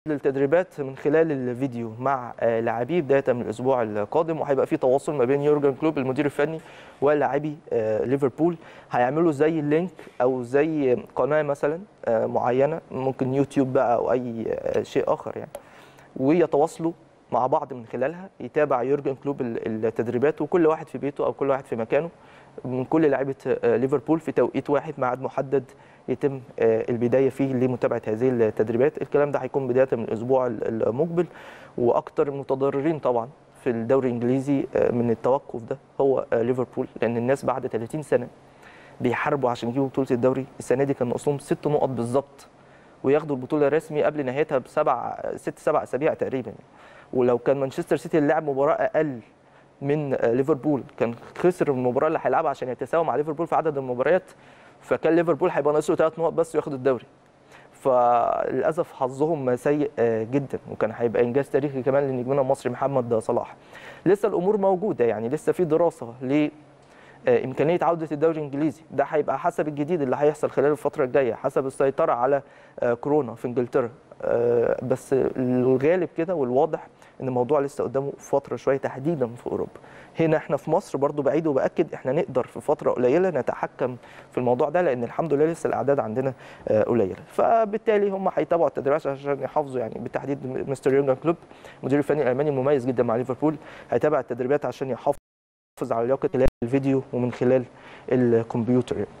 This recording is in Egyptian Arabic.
للتدريبات من خلال الفيديو مع لاعبيه بدايه من الاسبوع القادم وهيبقى في تواصل ما بين يورجن كلوب المدير الفني ولاعبي ليفربول هيعملوا زي لينك او زي قناه مثلا معينه ممكن يوتيوب بقى او اي شيء اخر يعني ويتواصلوا مع بعض من خلالها يتابع يورجن كلوب التدريبات وكل واحد في بيته او كل واحد في مكانه من كل لعيبه ليفربول في توقيت واحد ميعاد محدد يتم البدايه فيه لمتابعه هذه التدريبات الكلام ده هيكون بدايه من الاسبوع المقبل واكثر المتضررين طبعا في الدوري الانجليزي من التوقف ده هو ليفربول لان الناس بعد 30 سنه بيحاربوا عشان يجيبوا بطوله الدوري السنه دي كان ناقصهم ست نقط بالظبط وياخدوا البطوله رسمي قبل نهايتها بسبع ست سبع اسابيع تقريبا ولو كان مانشستر سيتي لعب مباراه اقل من ليفربول كان خسر المباراه اللي هيلعبها عشان يتساوى مع ليفربول في عدد المباريات فكان ليفربول هيبقى ناقصه ثلاث نقط بس وياخد الدوري فللاسف حظهم سيء جدا وكان هيبقى انجاز تاريخي كمان لنجمنا المصري محمد صلاح لسه الامور موجوده يعني لسه في دراسه ل امكانيه عوده الدوري الانجليزي ده هيبقى حسب الجديد اللي هيحصل خلال الفتره الجايه حسب السيطره على كورونا في انجلترا بس الغالب كده والواضح ان الموضوع لسه قدامه فتره شويه تحديدا في اوروبا هنا احنا في مصر برضو بعيد وباكد احنا نقدر في فتره قليله نتحكم في الموضوع ده لان الحمد لله لسه الاعداد عندنا قليله فبالتالي هم هيتابعوا التدريبات عشان يحافظوا يعني بالتحديد مستر يورجن كلوب المدير الفني الالماني المميز جدا مع ليفربول هيتابع التدريبات عشان يحافظ على لياقه الفيديو ومن خلال الكمبيوتر يعني.